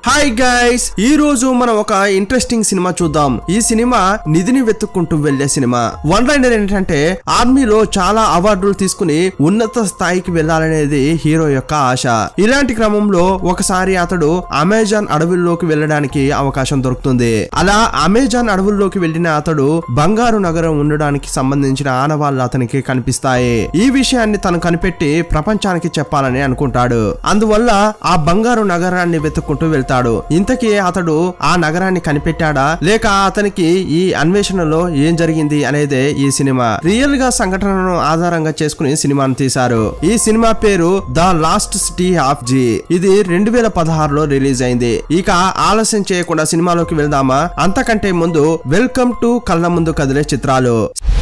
hi guys ఈ రోజు మనం ఒక ఇంట్రెస్టింగ్ సినిమా చూద్దాం ఈ సినిమా నిధిని వెతుక్కుంటూ వెళ్లే సినిమా వన్ లైనర్ ఏంటంటే ఆర్మీలో చాలా అవార్డులు తీసుకుని ఉన్నత స్థాయికి వెళ్లాలనేది హీరో యొక్క ఆశ ఇలాంటి క్రమంలో ఒకసారి అతడు అమెజాన్ అడవుల్లోకి వెళ్ళడానికి అవకాశం దొరుకుతుంది అలా అమెజాన్ అడవుల్లోకి వెళ్లిన అతడు బంగారు నగరం ఉండడానికి సంబంధించిన ఆనవాళ్లు అతనికి కనిపిస్తాయి ఈ విషయాన్ని తను కనిపెట్టి ప్రపంచానికి చెప్పాలని అనుకుంటాడు అందువల్ల ఆ బంగారు నగరాన్ని వెతుక్కుంటూ వెళ్తాడు ఇంతకీ అతడు ఆ నగరాన్ని కనిపెట్టాడా లేక అతనికి ఈ అన్వేషణలో ఏం జరిగింది అనేదే ఈ సినిమా రియల్ గా సంఘటనను ఆధారంగా చేసుకుని సినిమాను తీశారు ఈ సినిమా పేరు the lost city of Z ఇది రెండు వేల పదహారులో రిలీజ్ అయింది ఇక ఆలస్యం చేయకుండా సినిమాలోకి వెళ్దామా అంతకంటే ముందు వెల్కమ్ టు కళ్ళ ముందు కదిలే చిత్రాలు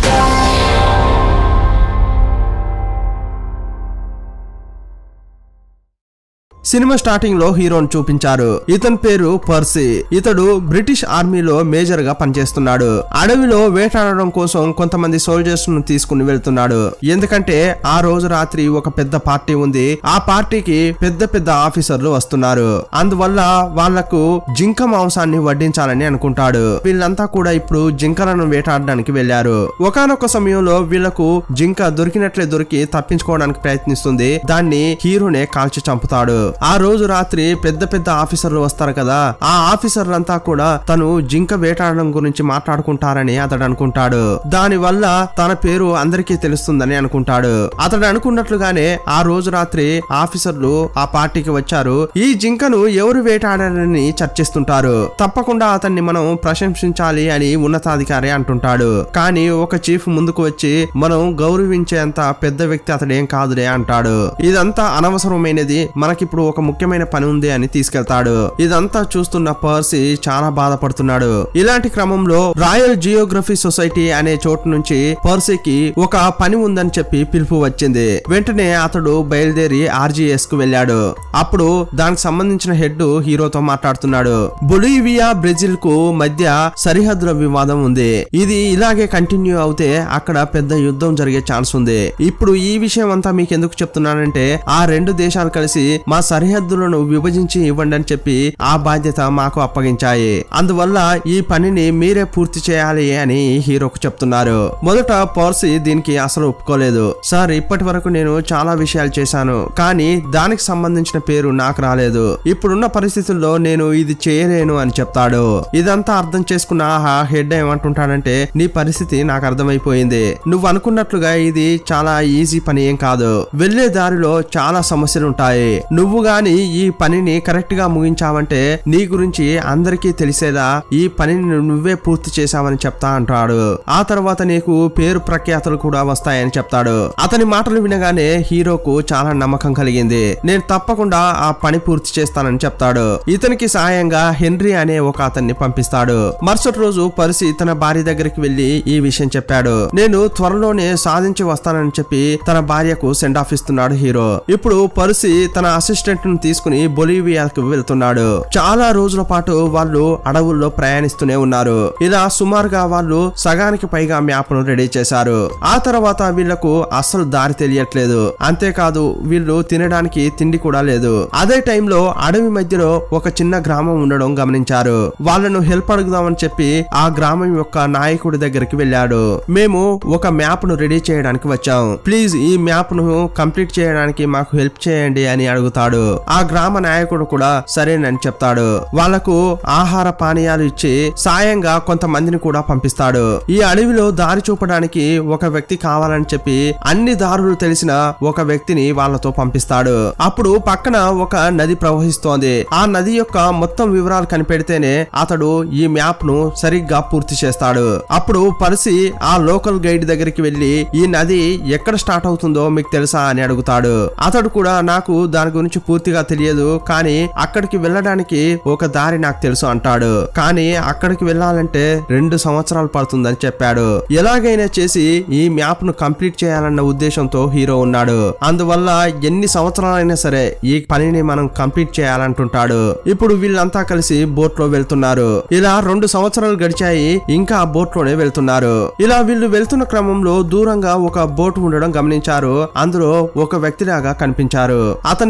సినిమా స్టార్టింగ్ లో హీరోని చూపించారు ఇతని పేరు పర్సీ ఇతడు బ్రిటిష్ ఆర్మీలో మేజర్ గా పనిచేస్తున్నాడు అడవిలో వేటాడడం కోసం కొంతమంది సోల్జర్స్ ను తీసుకుని వెళ్తున్నాడు ఎందుకంటే ఆ రోజు రాత్రి ఒక పెద్ద పార్టీ ఉంది ఆ పార్టీకి పెద్ద పెద్ద ఆఫీసర్లు వస్తున్నారు అందువల్ల వాళ్లకు జింక మాంసాన్ని వడ్డించాలని అనుకుంటాడు వీళ్ళంతా కూడా ఇప్పుడు జింకలను వేటాడడానికి వెళ్లారు ఒకనొక సమయంలో వీళ్లకు జింక దొరికినట్లే దొరికి తప్పించుకోవడానికి ప్రయత్నిస్తుంది దాన్ని హీరోనే కాల్చి చంపుతాడు ఆ రోజు రాత్రి పెద్ద పెద్ద ఆఫీసర్లు వస్తారు కదా ఆ ఆఫీసర్లంతా కూడా తను జింక వేటాడడం గురించి మాట్లాడుకుంటారని అతడు అనుకుంటాడు దాని వల్ల తన పేరు అందరికీ తెలుస్తుందని అనుకుంటాడు అతడు అనుకున్నట్లుగానే ఆ రోజు రాత్రి ఆఫీసర్లు ఆ పార్టీకి వచ్చారు ఈ జింకను ఎవరు వేటాడారని చర్చిస్తుంటారు తప్పకుండా అతన్ని మనం ప్రశంసించాలి అని ఉన్నతాధికారి అంటుంటాడు కానీ ఒక చీఫ్ ముందుకు వచ్చి మనం గౌరవించేంత పెద్ద వ్యక్తి అతడేం కాదులే అంటాడు ఇదంతా అనవసరమైనది మనకిప్పుడు ఒక ముఖ్యమైన పని ఉంది అని తీసుకెళ్తాడు ఇదంతా చూస్తున్న పర్సీ చాలా బాధపడుతున్నాడు ఇలాంటి క్రమంలో రాయల్ జియోగ్రఫీ సొసైటీ అనే చోటు నుంచి పర్సీకి ఒక పని ఉందని చెప్పి పిలుపు వచ్చింది వెంటనే అతడు బయలుదేరి ఆర్జీఎస్ కు వెళ్ళాడు అప్పుడు దానికి సంబంధించిన హెడ్ హీరోతో మాట్లాడుతున్నాడు బొలీవియా బ్రెజిల్ కు మధ్య సరిహద్దుల వివాదం ఉంది ఇది ఇలాగే కంటిన్యూ అవుతే అక్కడ పెద్ద యుద్ధం జరిగే ఛాన్స్ ఉంది ఇప్పుడు ఈ విషయం అంతా మీకు ఎందుకు చెప్తున్నానంటే ఆ రెండు దేశాలు కలిసి మా సరిహద్దులను విభజించి ఇవ్వండి అని చెప్పి ఆ బాధ్యత మాకు అప్పగించాయి అందువల్ల ఈ పనిని మీరే పూర్తి చేయాలి అని హీరోకు చెప్తున్నారు మొదట పర్సీ దీనికి అసలు ఒప్పుకోలేదు సార్ ఇప్పటి వరకు నేను చాలా విషయాలు చేశాను కానీ దానికి సంబంధించిన పేరు నాకు రాలేదు ఇప్పుడున్న పరిస్థితుల్లో నేను ఇది చేయలేను అని చెప్తాడు ఇదంతా అర్థం చేసుకున్న ఆ హెడ్ ఏమంటుంటాడంటే నీ పరిస్థితి నాకు అర్థమైపోయింది నువ్వు అనుకున్నట్లుగా ఇది చాలా ఈజీ పని ఏం కాదు వెళ్లే దారిలో చాలా సమస్యలు ఉంటాయి నువ్వు గాని ఈ పనిని కరెక్ట్ గా ముగించావంటే నీ గురించి అందరికీ తెలిసేలా ఈ పనిని నువ్వే పూర్తి చేశావని చెప్తా అంటాడు ఆ తర్వాత నీకు పేరు ప్రఖ్యాతులు కూడా వస్తాయని చెప్తాడు అతని మాటలు వినగానే హీరోకు చాలా నమ్మకం కలిగింది నేను తప్పకుండా ఆ పని పూర్తి చేస్తానని చెప్తాడు ఇతనికి సహాయంగా హెన్రీ అనే ఒక అతన్ని పంపిస్తాడు మరుసటి రోజు పరిసి తన భార్య దగ్గరికి వెళ్లి ఈ విషయం చెప్పాడు నేను త్వరలోనే సాధించి వస్తానని చెప్పి తన భార్యకు సెండ్ ఆఫ్ ఇస్తున్నాడు హీరో ఇప్పుడు పరిసి తన అసిస్టెంట్ ను తీసుకుని బొలీవియాకు వెళ్తున్నాడు చాలా రోజుల పాటు వాళ్ళు అడవుల్లో ప్రయాణిస్తూనే ఉన్నారు ఇలా సుమారుగా వాళ్ళు సగానికి పైగా మ్యాప్ ను రెడీ చేశారు ఆ తర్వాత వీళ్లకు అస్సలు దారి తెలియట్లేదు అంతేకాదు వీళ్ళు తినడానికి తిండి కూడా లేదు అదే టైంలో అడవి మధ్యలో ఒక చిన్న గ్రామం ఉండడం గమనించారు వాళ్ళను హెల్ప్ అడుగుదామని చెప్పి ఆ గ్రామం యొక్క నాయకుడి దగ్గరికి వెళ్ళాడు మేము ఒక మ్యాప్ ను రెడీ చేయడానికి వచ్చాం ప్లీజ్ ఈ మ్యాప్ ను కంప్లీట్ చేయడానికి మాకు హెల్ప్ చేయండి అని అడుగుతాడు ఆ గ్రామ నాయకుడు కూడా సరేనని చెప్తాడు వాళ్లకు ఆహార పానీయాలు ఇచ్చి సాయంగా కొంతమందిని కూడా పంపిస్తాడు ఈ అడవిలో దారి చూపడానికి ఒక వ్యక్తి కావాలని చెప్పి అన్ని దారులు తెలిసిన ఒక వ్యక్తిని వాళ్ళతో పంపిస్తాడు అప్పుడు పక్కన ఒక నది ప్రవహిస్తోంది ఆ నది యొక్క మొత్తం వివరాలు కనిపెడితేనే అతడు ఈ మ్యాప్ ను సరిగ్గా పూర్తి చేస్తాడు అప్పుడు పరిసి ఆ లోకల్ గైడ్ దగ్గరికి వెళ్లి ఈ నది ఎక్కడ స్టార్ట్ అవుతుందో మీకు తెలుసా అని అడుగుతాడు అతడు కూడా నాకు దాని గురించి పూర్తిగా తెలియదు కానీ అక్కడికి వెళ్ళడానికి ఒక దారి నాకు తెలుసు అంటాడు కానీ అక్కడికి వెళ్ళాలంటే రెండు సంవత్సరాలు పడుతుందని చెప్పాడు ఎలాగైనా చేసి ఈ మ్యాప్ ను కంప్లీట్ చేయాలన్న ఉద్దేశంతో హీరో ఉన్నాడు అందువల్ల ఎన్ని సంవత్సరాలైనా సరే ఈ పనిని మనం కంప్లీట్ చేయాలంటుంటాడు ఇప్పుడు వీళ్ళంతా కలిసి బోట్ లో వెళ్తున్నారు ఇలా రెండు సంవత్సరాలు గడిచాయి ఇంకా ఆ బోట్ లోనే వెళ్తున్నారు ఇలా వీళ్ళు వెళ్తున్న క్రమంలో దూరంగా ఒక బోట్ ఉండడం గమనించారు అందులో ఒక వ్యక్తిలాగా కనిపించారు అతన్ని చూసి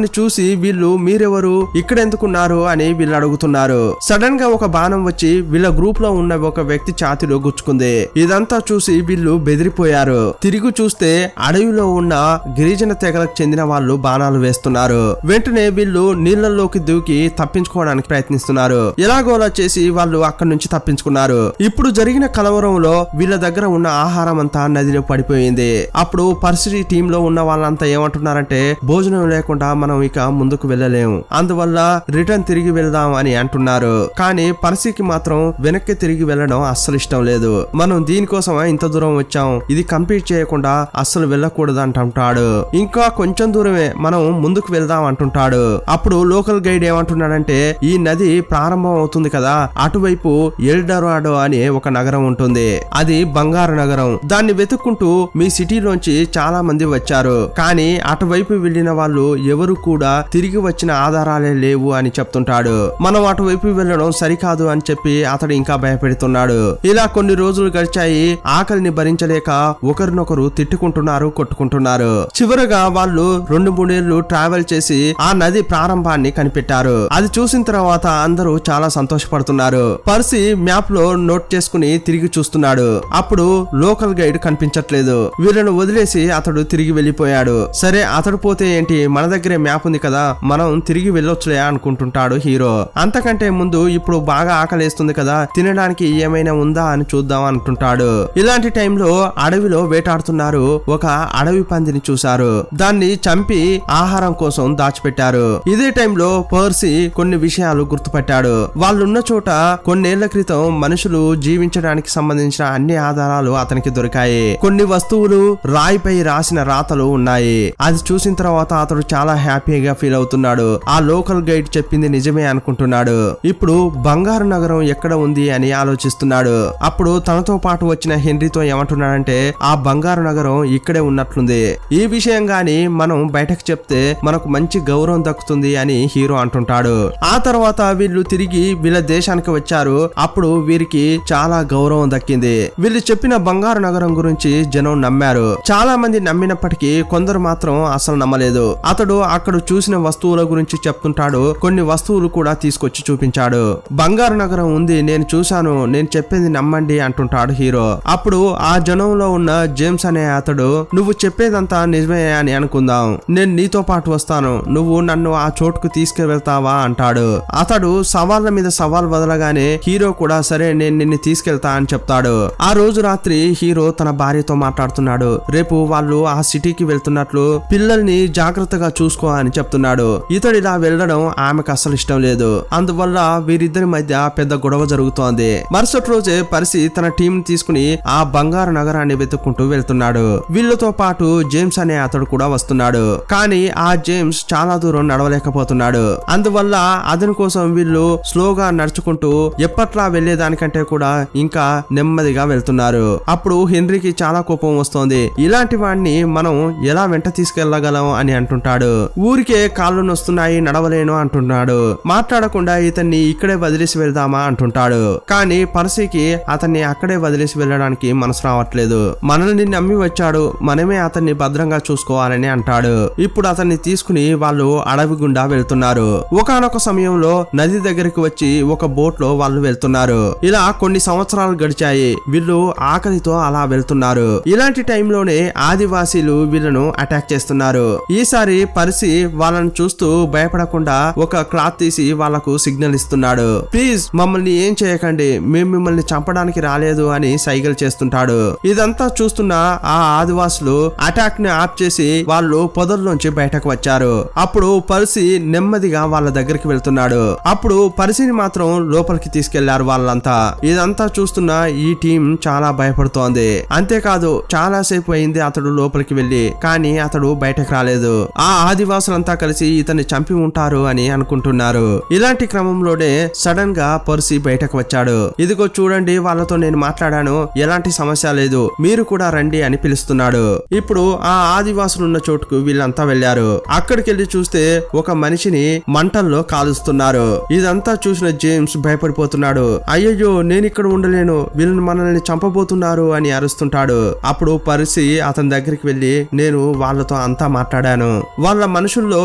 చూసి వీళ్ళు మీరెవరు ఇక్కడ ఎందుకున్నారు అని వీళ్ళు అడుగుతున్నారు సడన్ గా ఒక బాణం వచ్చి వీళ్ళ గ్రూప్ లో ఉన్న ఒక వ్యక్తి ఛాతిలో గుచ్చుకుంది ఇదంతా చూసి వీళ్ళు బెదిరిపోయారు తిరిగి చూస్తే అడవిలో ఉన్న గిరిజన తెగలకు చెందిన వాళ్ళు బాణాలు వేస్తున్నారు వెంటనే వీళ్ళు నీళ్లలోకి దూకి తప్పించుకోవడానికి ప్రయత్నిస్తున్నారు ఎలాగోలా చేసి వాళ్ళు అక్కడి నుంచి తప్పించుకున్నారు ఇప్పుడు జరిగిన కలవరంలో వీళ్ళ దగ్గర ఉన్న ఆహారం అంతా నదిలో పడిపోయింది అప్పుడు పరిస్థితి టీమ్ లో ఉన్న వాళ్ళంతా ఏమంటున్నారంటే భోజనం లేకుండా మనం ఇక ముందుకు వెళ్ళలేము అందువల్ల రిటర్న్ తిరిగి వెళ్దాం అని అంటున్నారు కానీ పరిస్థితికి మాత్రం వెనక్కి తిరిగి వెళ్ళడం అస్సలు ఇష్టం లేదు మనం దీనికోసం ఇంత దూరం వచ్చాం ఇది కంప్లీట్ చేయకుండా అస్సలు వెళ్ళకూడదు అంటుంటాడు ఇంకా కొంచెం దూరమే మనం ముందుకు వెళ్దాం అంటుంటాడు అప్పుడు లోకల్ గైడ్ ఏమంటున్నాడంటే ఈ నది ప్రారంభం అవుతుంది కదా అటువైపు ఎల్డరాడో అనే ఒక నగరం ఉంటుంది అది బంగారు నగరం దాన్ని వెతుక్కుంటూ మీ సిటీలోంచి చాలా మంది వచ్చారు కానీ అటువైపు వెళ్ళిన వాళ్ళు ఎవరు కూడా తిరిగి వచ్చిన ఆధారాలే లేవు అని చెప్తుంటాడు మనం అటువైపు వెళ్ళడం సరికాదు అని చెప్పి అతడు ఇంకా భయపెడుతున్నాడు ఇలా కొన్ని రోజులు గడిచాయి ఆకలిని భరించలేక ఒకరినొకరు తిట్టుకుంటున్నారు కొట్టుకుంటున్నారు చివరగా వాళ్ళు రెండు మూడేళ్లు ట్రావెల్ చేసి ఆ నది ప్రారంభాన్ని కనిపెట్టారు అది చూసిన తర్వాత అందరూ చాలా సంతోషపడుతున్నారు పర్సి మ్యాప్ లో నోట్ చేసుకుని తిరిగి చూస్తున్నాడు అప్పుడు లోకల్ గైడ్ కనిపించట్లేదు వీళ్ళను వదిలేసి అతడు తిరిగి వెళ్ళిపోయాడు సరే అతడు పోతే ఏంటి మన దగ్గరే మ్యాప్ ఉంది కదా మనం తిరిగి వెళ్ళొచ్చులే అనుకుంటుంటాడు హీరో అంతకంటే ముందు ఇప్పుడు బాగా ఆకలేస్తుంది కదా తినడానికి ఏమైనా ఉందా అని చూద్దాం అంటుంటాడు ఇలాంటి టైంలో అడవిలో వేటాడుతున్నారు ఒక అడవి పందిని చూశారు దాన్ని చంపి ఆహారం కోసం దాచిపెట్టారు ఇదే టైంలో పర్సి కొన్ని విషయాలు గుర్తుపట్టాడు వాళ్ళున్న చోట కొన్నేళ్ల క్రితం మనుషులు జీవించడానికి సంబంధించిన అన్ని ఆధారాలు అతనికి దొరికాయి కొన్ని వస్తువులు రాయిపై రాసిన రాతలు ఉన్నాయి అది చూసిన తర్వాత అతడు చాలా హ్యాపీగా ఫీల్ అవుతున్నాడు ఆ లోకల్ గైడ్ చెప్పింది నిజమే అనుకుంటున్నాడు ఇప్పుడు బంగారు నగరం ఎక్కడ ఉంది అని ఆలోచిస్తున్నాడు అప్పుడు తనతో పాటు వచ్చిన హెన్రీతో ఏమంటున్నాడంటే ఆ బంగారు నగరం ఇక్కడే ఉన్నట్లుంది ఈ విషయం గాని మనం బయటకు చెప్తే మనకు మంచి గౌరవం దక్కుతుంది అని హీరో అంటుంటాడు ఆ తర్వాత వీళ్ళు తిరిగి వీళ్ళ దేశానికి వచ్చారు అప్పుడు వీరికి చాలా గౌరవం దక్కింది వీళ్ళు చెప్పిన బంగారు నగరం గురించి జనం నమ్మారు చాలా మంది నమ్మినప్పటికీ కొందరు మాత్రం అసలు నమ్మలేదు అతడు అక్కడ చూసిన వస్తువుల గురించి చెప్తుంటాడు కొన్ని వస్తువులు కూడా తీసుకొచ్చి చూపించాడు బంగారు నగరం ఉంది నేను చూశాను నేను చెప్పింది నమ్మండి అంటుంటాడు హీరో అప్పుడు ఆ జనంలో ఉన్న జేమ్స్ అనే అతడు నువ్వు చెప్పేదంతా నిజమే అని అనుకుందాం నేను నీతో పాటు వస్తాను నువ్వు నన్ను ఆ చోటుకు తీసుకువెళ్తావా అంటాడు అతడు సవాళ్ళ మీద సవాల్ వదలగానే హీరో కూడా సరే నేను నిన్ను తీసుకెళ్తా అని చెప్తాడు ఆ రోజు రాత్రి హీరో తన భార్యతో మాట్లాడుతున్నాడు రేపు వాళ్ళు ఆ సిటీకి వెళ్తున్నట్లు పిల్లల్ని జాగ్రత్తగా చూసుకో అని చెప్తున్నాడు ఇతడు ఇలా వెళ్ళడం ఆమెకు అస్సలు ఇష్టం లేదు అందువల్ల వీరిద్దరి మధ్య పెద్ద గొడవ జరుగుతోంది మరుసటి రోజే పరిసి తన టీం తీసుకుని ఆ బంగారు నగరాన్ని వెతుక్కుంటూ వెళ్తున్నాడు వీళ్ళతో పాటు జేమ్స్ అనే అతడు కూడా వస్తున్నాడు కానీ ఆ జేమ్స్ చాలా దూరం నడవలేకపోతున్నాడు అందువల్ల అతని కోసం వీళ్ళు స్లోగా నడుచుకుంటూ ఎప్పట్లా వెళ్లేదానికంటే కూడా ఇంకా నెమ్మదిగా వెళ్తున్నారు అప్పుడు హెన్రీకి చాలా కోపం వస్తోంది ఇలాంటి వాడిని మనం ఎలా వెంట తీసుకెళ్లగలం అని అంటుంటాడు ఊరికే కాళ్ళు నొస్తున్నాయి నడవలేను అంటున్నాడు మాట్లాడకుండా ఇతన్ని ఇక్కడే వదిలేసి వెళ్దామా అంటుంటాడు కానీ పర్సీకి అతన్ని అక్కడే వదిలేసి వెళ్ళడానికి మనసు రావట్లేదు మనల్ని నమ్మి వచ్చాడు మనమే అతన్ని భద్రంగా చూసుకోవాలని అంటాడు ఇప్పుడు అతన్ని తీసుకుని వాళ్ళు అడవి గుండా వెళ్తున్నారు ఒకానొక సమయంలో నది దగ్గరికి వచ్చి ఒక బోట్ లో వాళ్ళు వెళ్తున్నారు ఇలా కొన్ని సంవత్సరాలు గడిచాయి వీళ్ళు ఆకలితో అలా వెళ్తున్నారు ఇలాంటి టైంలోనే ఆదివాసీలు వీళ్ళను అటాక్ చేస్తున్నారు ఈసారి పరిసి వాళ్ళని చూస్తూ భయపడకుండా ఒక క్లాత్ తీసి వాళ్లకు సిగ్నల్ ఇస్తున్నాడు ప్లీజ్ మమ్మల్ని ఏం చేయకండి మేము మిమ్మల్ని చంపడానికి రాలేదు అని సైగల్ చేస్తుంటాడు ఇదంతా చూస్తున్న ఆ ఆదివాసులు అటాక్ ని ఆప్ చేసి వాళ్ళు పొదల్లోంచి బయటకు వచ్చారు అప్పుడు పరిసి నెమ్మదిగా వాళ్ళ దగ్గరికి వెళ్తున్నాడు అప్పుడు పరిసిని మాత్రం లోపలికి తీసుకెళ్లారు వాళ్ళంతా ఇదంతా చూస్తున్న ఈ టీం చాలా భయపడుతోంది అంతేకాదు చాలా సేపు అయింది అతడు లోపలికి వెళ్లి కానీ అతడు బయటకు రాలేదు ఆ ఆదివాసులంతా కలిసి ఇతన్ని చంపి ఉంటారు అని అనుకుంటున్నారు ఇలాంటి క్రమంలోనే సడన్ గా పర్సి బయటకు వచ్చాడు ఇదిగో చూడండి వాళ్ళతో నేను మాట్లాడాను ఎలాంటి సమస్య లేదు మీరు కూడా రండి అని పిలుస్తున్నాడు ఇప్పుడు ఆ ఆదివాసులు ఉన్న చోటుకు వీళ్ళంతా వెళ్లారు అక్కడికి వెళ్లి చూస్తే ఒక మనిషిని మంటల్లో కాలుస్తున్నారు ఇదంతా చూసిన జేమ్స్ భయపడిపోతున్నాడు అయ్యయ్యో నేను ఇక్కడ ఉండలేను వీళ్ళని మనల్ని చంపబోతున్నారు అని అరుస్తుంటాడు అప్పుడు పరిసి అతని దగ్గరికి వెళ్లి నేను వాళ్ళతో అంతా మాట్లాడాను వాళ్ళ మనుషుల్లో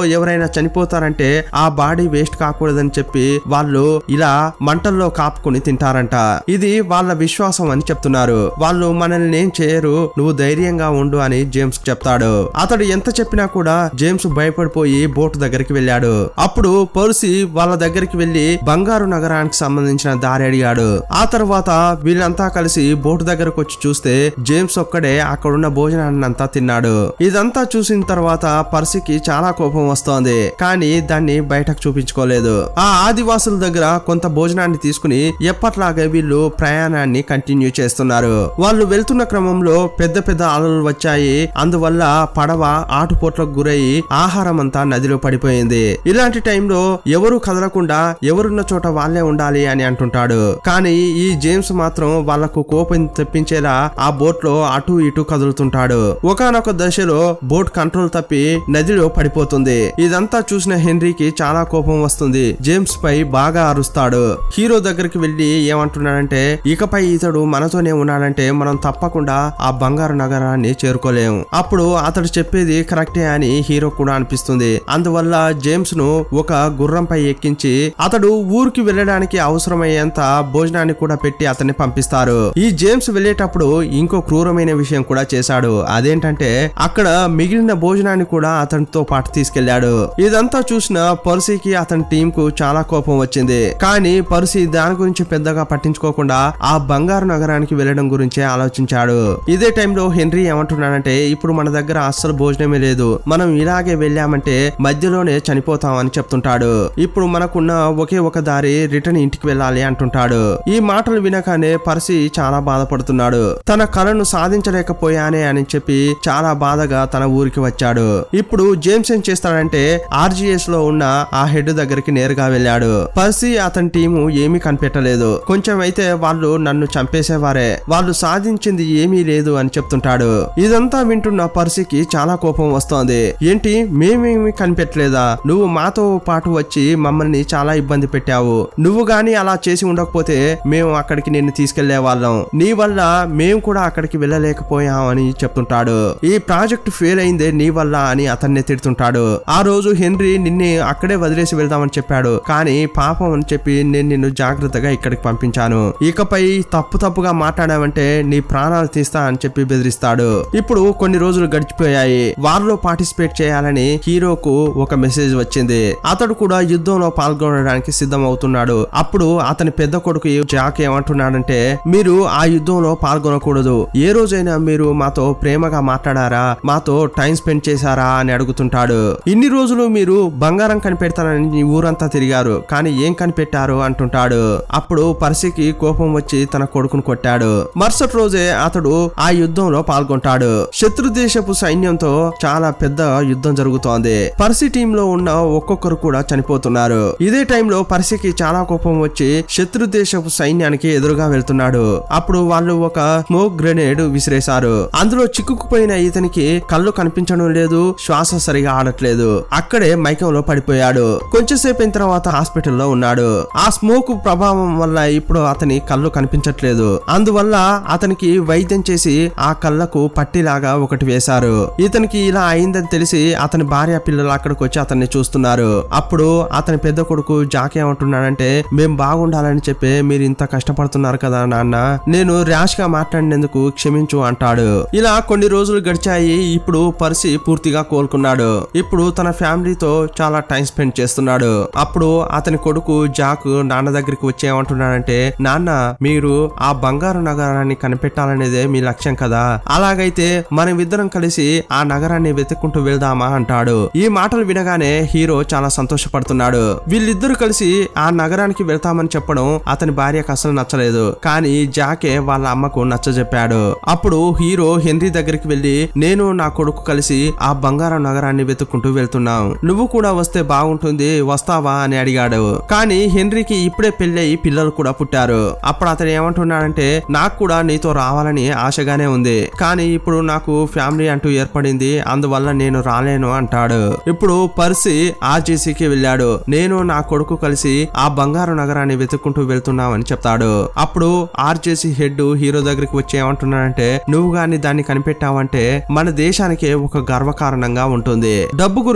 ఎవరైనా చనిపోతారంటే ఆ బాడీ వేస్ట్ కాకూడదని చెప్పి వాళ్ళు ఇలా మంటల్లో కాపుకొని తింటారంట ఇది వాళ్ళ విశ్వాసం అని చెప్తున్నారు వాళ్ళు మనల్ని ఏం చేయరు నువ్వు ధైర్యంగా ఉండు అని జేమ్స్ చెప్తాడు అతడు ఎంత చెప్పినా కూడా జేమ్స్ భయపడిపోయి బోట్ దగ్గరికి వెళ్ళాడు అప్పుడు పర్సీ వాళ్ళ దగ్గరికి వెళ్లి బంగారు నగరానికి సంబంధించిన దారి అడిగాడు ఆ తర్వాత వీళ్ళంతా కలిసి బోట్ దగ్గరకు వచ్చి చూస్తే జేమ్స్ ఒక్కడే అక్కడున్న భోజనాన్ని అంతా తిన్నాడు ఇదంతా చూసిన తర్వాత పర్సీకి చాలా కోపం వస్తోంది కానీ దాన్ని బయటకు చూపించుకోలేదు ఆ ఆదివాసుల దగ్గర కొంత భోజనాన్ని తీసుకుని ఎప్పట్లాగే వీళ్ళు ప్రయాణాన్ని కంటిన్యూ చేస్తున్నారు వాళ్ళు వెళ్తున్న క్రమంలో పెద్ద పెద్ద అలలు వచ్చాయి అందువల్ల పడవ ఆటుపోట్లకు గురయి ఆహారం అంతా నదిలో పడిపోయింది ఇలాంటి టైంలో ఎవరు కదలకుండా ఎవరున్న చోట వాళ్ళే ఉండాలి అని అంటుంటాడు కానీ ఈ జేమ్స్ మాత్రం వాళ్లకు కోపం తెప్పించేలా ఆ బోట్ లో అటు ఇటు కదులుతుంటాడు ఒకనొక దశలో బోట్ కంట్రోల్ తప్పి నదిలో పడిపోతుంది ఇదంతా చూసిన హెన్రీకి చాలా కోపం వస్తుంది జేమ్స్ పై బాగా అరుస్తాడు హీరో దగ్గరికి వెళ్లి ఏమంటున్నాడంటే ఇకపై ఇతడు మనతోనే ఉన్నాడంటే మనం తప్పకుండా ఆ బంగారు నగరాన్ని చేరుకోలేము అప్పుడు అతడు చెప్పేది కరెక్టే అని హీరో కూడా అనిపిస్తుంది అందువల్ల జేమ్స్ ను ఒక గుర్రంపై ఎక్కించి అతడు ఊరికి వెళ్ళడానికి అవసరమయ్యేంత భోజనాన్ని కూడా పెట్టి అతన్ని పంపిస్తారు ఈ జేమ్స్ వెళ్ళేటప్పుడు ఇంకో క్రూరమైన విషయం కూడా చేశాడు అదేంటంటే అక్కడ మిగిలిన భోజనాన్ని కూడా అతనితో పాటు తీసుకెళ్లాడు ఇదంతా చూసిన పర్సీకి అతని టీం కు చాలా కోపం వచ్చింది కానీ పర్సీ దాని గురించి పెద్దగా పట్టించుకోకుండా ఆ బంగారు నగరానికి వెళ్ళడం గురించే ఆలోచించాడు ఇదే టైంలో హెన్రీ ఏమంటున్నాడంటే ఇప్పుడు మన దగ్గర అస్సలు భోజనమే లేదు మనం ఇలాగే వెళ్ళామంటే మధ్యలోనే చనిపోతాం అని చెప్తుంటాడు ఇప్పుడు మనకున్న ఒకే ఒక దారి రిటర్న్ ఇంటికి వెళ్ళాలి అంటుంటాడు ఈ మాటలు వినగానే పర్సీ చాలా బాధపడుతున్నాడు తన కళను సాధించలేకపోయానే అని చెప్పి చాలా బాధగా తన ఊరికి వచ్చాడు ఇప్పుడు జేమ్స్ ఏం చేస్తాడంటే ఆర్జీఎస్ లో ఉన్న ఆ హెడ్ దగ్గరికి నేరుగా వెళ్ళాడు పర్సీ అతని టీము ఏమీ కనిపెట్టలేదు కొంచెం అయితే వాళ్ళు నన్ను చంపేసేవారే వాళ్ళు సాధించింది ఏమీ లేదు అని చెప్తుంటాడు ఇదంతా వింటున్న పర్సీకి చాలా కోపం వస్తోంది ఏంటి మేమేమి కనిపెట్టలేదా నువ్వు మాతో పాటు వచ్చి మమ్మల్ని చాలా ఇబ్బంది పెట్టావు నువ్వు గాని అలా చేసి ఉండకపోతే మేము అక్కడికి నిన్ను తీసుకెళ్లే వాళ్ళం నీ వల్ల మేము కూడా అక్కడికి వెళ్ళలేకపోయాం అని చెప్తుంటాడు ఈ ప్రాజెక్ట్ ఫెయిల్ అయిందే నీ వల్ల అని అతన్ని తిడుతుంటాడు ఆ రోజు హెన్రీ నిన్నే అక్కడే వదిలేసి వెళ్దామని చెప్పాడు కానీ పాపం అని చెప్పి నేను నిన్ను జాగ్రత్తగా ఇక్కడికి పంపించాను ఇకపై తప్పు తప్పుగా మాట్లాడావంటే నీ ప్రాణాలు తీస్తా అని చెప్పి బెదిరిస్తాడు ఇప్పుడు కొన్ని రోజులు గడిచిపోయాయి వారిలో పార్టిసిపేట్ చేయాలని హీరోకు ఒక మెసేజ్ వచ్చింది అతడు కూడా యుద్ధంలో పాల్గొనడానికి సిద్ధం అవుతున్నాడు అప్పుడు అతని పెద్ద కొడుకు జాక్ ఏమంటున్నాడంటే మీరు ఆ యుద్ధంలో పాల్గొనకూడదు ఏ రోజైనా మీరు మాతో ప్రేమగా మాట్లాడారా మాతో టైం స్పెండ్ చేశారా అని అడుగుతుంటాడు ఇన్ని రోజులు మీరు బంగారం కనిపెడతానని ఈ ఊరంతా తిరిగారు కానీ ఏం కనిపెట్టారు అంటుంటాడు అప్పుడు పర్సికి కోపం వచ్చి తన కొడుకును కొట్టాడు మరుసటి రోజే అతడు ఆ యుద్ధంలో పాల్గొంటాడు శత్రు దేశపు సైన్యంతో చాలా పెద్ద యుద్ధం జరుగుతోంది పర్సి టీమ్ లో ఉన్న ఒక్కొక్కరు కూడా చనిపోతున్నారు ఇదే టైంలో పర్సికి చాలా కోపం వచ్చి శత్రు దేశపు సైన్యానికి ఎదురుగా వెళ్తున్నాడు అప్పుడు వాళ్ళు ఒక స్మోక్ గ్రెనేడ్ విసిరేశారు అందులో చిక్కుకుపోయిన ఇతనికి కళ్ళు కనిపించడం లేదు శ్వాస సరిగా ఆడట్లేదు అక్కడే మైకంలో పడిపోయాడు కొంచెంసేపు అయిన తర్వాత హాస్పిటల్లో ఉన్నాడు ఆ స్మోక్ ప్రభావం వల్ల ఇప్పుడు అతని కళ్ళు కనిపించట్లేదు అందువల్ల అతనికి వైద్యం చేసి ఆ కళ్ళకు పట్టిలాగా ఒకటి వేశారు ఇతనికి ఇలా అయిందని తెలిసి అతని భార్య పిల్లలు అక్కడికి వచ్చి అతన్ని చూస్తున్నారు అప్పుడు అతని పెద్ద కొడుకు జాక్ ఏమంటున్నాడంటే మేం బాగుండాలని చెప్పి మీరు ఇంత కష్టపడుతున్నారు కదా నాన్న నేను ర్యాష్ గా మాట్లాడినందుకు క్షమించు అంటాడు ఇలా కొన్ని రోజులు గడిచాయి ఇప్పుడు పర్సి పూర్తిగా కోలుకున్నాడు ఇప్పుడు తన ఫ్యామిలీతో చాలా టైం స్పెండ్ చేస్తున్నాడు అప్పుడు అతని కొడుకు జాక్ నాన్న దగ్గరికి వచ్చి ఏమంటున్నాడంటే నాన్న మీరు ఆ బంగారు నగరాన్ని కనిపెట్టాలనేదే మీ లక్ష్యం కదా అలాగైతే మనం ఇద్దరం కలిసి ఆ నగరాన్ని వెతుక్కుంటూ వెళ్దామా అంటాడు ఈ మాటలు వినగానే హీరో చాలా సంతోషపడుతున్నాడు వీళ్ళిద్దరూ కలిసి ఆ నగరానికి వెళ్తామని చెప్పడం అతని భార్యకు అసలు నచ్చలేదు కానీ జాకే వాళ్ళ అమ్మకు నచ్చజెప్పాడు అప్పుడు హీరో హెన్రీ దగ్గరికి వెళ్లి నేను నా కొడుకు కలిసి ఆ బంగారం నగరాన్ని వెతుక్కుంటూ వెళ్తున్నాం నువ్వు కూడా వస్తే బాగుంటుంది వస్తావా అని అడిగాడు కానీ హెన్రీకి ఇప్పుడే పెళ్ళయి పిల్లలు కూడా పుట్టారు అప్పుడు అతను ఏమంటున్నాడంటే నాకు కూడా నీతో రావాలని ఆశగానే ఉంది కానీ ఇప్పుడు నాకు ఫ్యామిలీ అంటూ ఏర్పడింది అందువల్ల నేను రాలేను అంటాడు ఇప్పుడు పర్సి ఆర్జీసీకి వెళ్ళాడు నేను నా కొడుకు కలిసి ఆ బంగారు నగరాన్ని వెతుక్కుంటూ వెళ్తున్నామని చెప్తాడు అప్పుడు ఆర్జేసీ హెడ్ హీరో దగ్గరికి వచ్చి ఏమంటున్నాడంటే నువ్వు గాని దాన్ని కనిపెట్టావంటే మన దేశానికే ఒక గర్వకారణంగా ఉంటుంది డబ్బు గురించి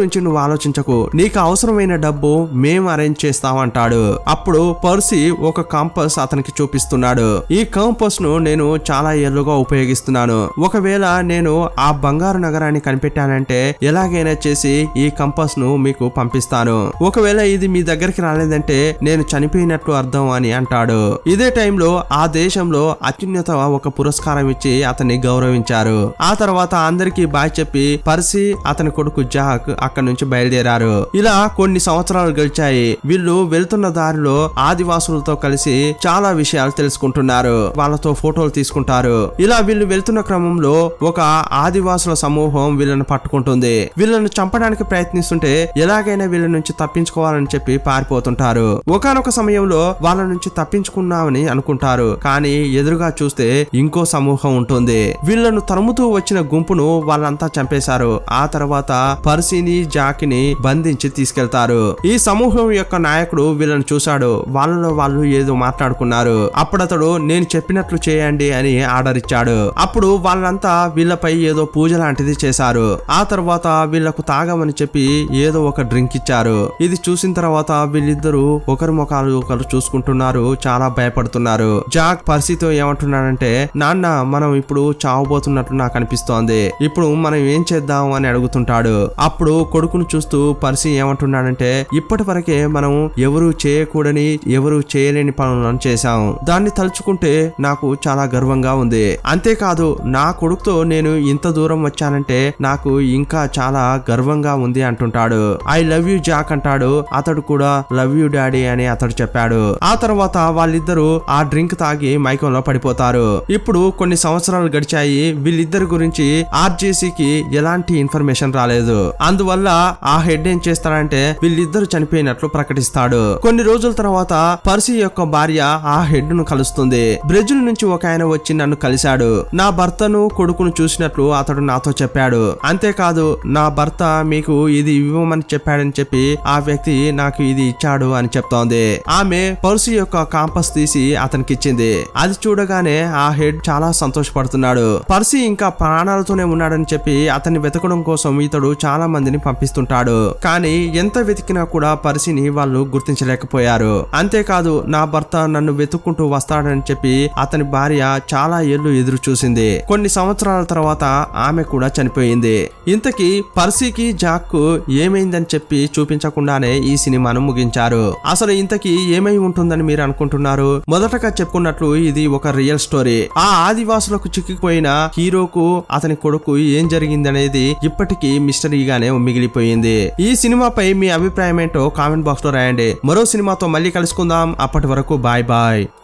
గురించి నువ్వు ఆలోచించకు నీకు అవసరమైన డబ్బు మేము అరేంజ్ చేస్తాం అంటాడు అప్పుడు పర్సీ ఒక కాంపస్ అతనికి చూపిస్తున్నాడు ఈ కాంపస్ ను నేను చాలా ఏళ్లుగా ఉపయోగిస్తున్నాను ఒకవేళ నేను ఆ బంగారు నగరాన్ని కనిపెట్టానంటే ఎలాగైనా చేసి ఈ కంపస్ ను మీకు పంపిస్తాను ఒకవేళ ఇది మీ దగ్గరికి రాలేదంటే నేను చనిపోయినట్లు అర్థం అని అంటాడు ఇదే టైంలో ఆ దేశంలో అత్యున్నత ఒక పురస్కారం ఇచ్చి అతన్ని గౌరవించారు ఆ తర్వాత అందరికీ బాయ్ చెప్పి పర్సి అతని కొడుకు జాక్ అక్కడి నుంచి బయలుదేరారు ఇలా కొన్ని సంవత్సరాలు గడిచాయి వీళ్ళు వెళ్తున్న దారిలో ఆదివాసులతో కలిసి చాలా విషయాలు తెలుసుకుంటున్నారు వాళ్ళతో ఫోటోలు తీసుకుంటారు ఇలా వీళ్ళు వెళ్తున్న క్రమంలో ఒక ఆదివాసుల సమూహం వీళ్ళని పట్టుకుంటుంది వీళ్ళని చంపడానికి ప్రయత్నిస్తుంటే ఎలాగైనా వీళ్ళ నుంచి తప్పించుకోవాలని చెప్పి పారిపోతుంటారు ఒకానొక సమయంలో వాళ్ళ నుంచి తప్పించుకున్నామని అనుకుంటారు కానీ ఎదురుగా చూస్తే ఇంకో సమూహం ఉంటుంది వీళ్ళను తరుముతూ వచ్చిన గుంపును వాళ్ళంతా చంపేశారు ఆ తర్వాత పర్సీని జాకిని బంధించి తీసుకెళ్తారు ఈ సమూహం యొక్క నాయకుడు వీళ్ళని చూశాడు వాళ్ళలో వాళ్ళు ఏదో మాట్లాడుకున్నారు అప్పుడు అతడు నేను చెప్పినట్లు చేయండి అని ఆర్డర్ ఇచ్చాడు అప్పుడు వాళ్ళంతా వీళ్ళపై ఏదో పూజ లాంటిది చేశారు ఆ తర్వాత వీళ్ళకు తాగమని చెప్పి ఏదో ఒక డ్రింక్ ఇచ్చారు ఇది చూసిన తర్వాత వీళ్ళిద్దరూ ఒకరి ముఖాలు ఒకరు చూసుకుంటున్నారు చాలా భయపడుతున్నారు జాక్ పర్సీతో ఏమంటున్నాడంటే నాన్న మనం ఇప్పుడు చావబోతున్నట్లు నాకు అనిపిస్తోంది ఇప్పుడు మనం ఏం చేద్దాం అని అడుగుతుంటాడు అప్పుడు కొడుకును చూస్తూ పర్సీ ఏమంటున్నాడంటే ఇప్పటి వరకే మనం ఎవరు చేయకూడని ఎవరు చేయలేని పనులను చేశాం దాన్ని తలుచుకుంటే నాకు చాలా గర్వంగా ఉంది అంతేకాదు నా కొడుకుతో నేను ఇంత దూరం వచ్చానంటే నాకు ఇంకా చాలా గర్వంగా ఉంది అంటుంటాడు ఐ లవ్ యూ జాక్ అంటాడు అతడు కూడా లవ్ యూ డాడీ అని అతడు చెప్పాడు ఆ తర్వాత వాళ్ళిద్దరూ ఆ డ్రింక్ తాగి మైకంలో పడిపోతారు ఇప్పుడు కొన్ని సంవత్సరాలు గడిచాయి వీళ్ళిద్దరి గురించి ఆర్జేసీకి ఎలాంటి ఇన్ఫర్మేషన్ రాలేదు అందువల్ల ఆ హెడ్ ఏం చేస్తాడంటే వీళ్ళిద్దరు చనిపోయినట్లు ప్రకటిస్తాడు కొన్ని రోజుల తర్వాత పర్సీ యొక్క భార్య ఆ హెడ్ ను కలుస్తుంది బ్రెజిల్ నుంచి ఒక ఆయన వచ్చి నన్ను కలిశాడు నా భర్తను కొడుకును చూసినట్లు అతడు నాతో చెప్పాడు అంతేకాదు నా భర్త మీకు ఇది ఇవ్వమని చెప్పాడని చెప్పి ఆ వ్యక్తి నాకు ఇది ఇచ్చాడు అని చెప్తోంది ఆమె పర్సీ యొక్క కాంపస్ తీసి అతనికి ఇచ్చింది అది చూడగానే ఆ హెడ్ చాలా సంతోషపడుతున్నాడు పర్సీ ఇంకా ప్రాణాలతోనే ఉన్నాడని చెప్పి అతన్ని వెతకడం కోసం ఇతడు చాలా మందిని పంపిస్తుంటాడు కానీ ఎంత వెతికినా కూడా పర్సీని వాళ్ళు గుర్తించలేకపోయారు అంతేకాదు నా భర్త నన్ను వెతుక్కుంటూ వస్తాడని చెప్పి అతని భార్య చాలా ఏళ్లు ఎదురు చూసింది కొన్ని సంవత్సరాల తర్వాత ఆమె కూడా చనిపోయింది ఇంతకీ పర్సీకి జాక్ కు ఏమైందని చెప్పి చూపించకుండానే ఈ సినిమాను ముగించారు అసలు ఇంతకీ ఏమై ఉంటుందని మీరు అనుకుంటున్నారు మొదటగా చెప్పుకున్నట్లు ఇది ఒక రియల్ స్టోరీ ఆ ఆదివాసులకు చిక్కిపోయిన హీరోకు అతని కొడుకు ఏం జరిగిందనేది ఇప్పటికీ మిస్టరీగానే మిగిలిపోయింది ఈ సినిమాపై మీ అభిప్రాయం ఏంటో కామెంట్ బాక్స్ లో రాయండి మరో సినిమాతో మళ్ళీ కలుసుకుందాం అప్పటి వరకు బాయ్ బాయ్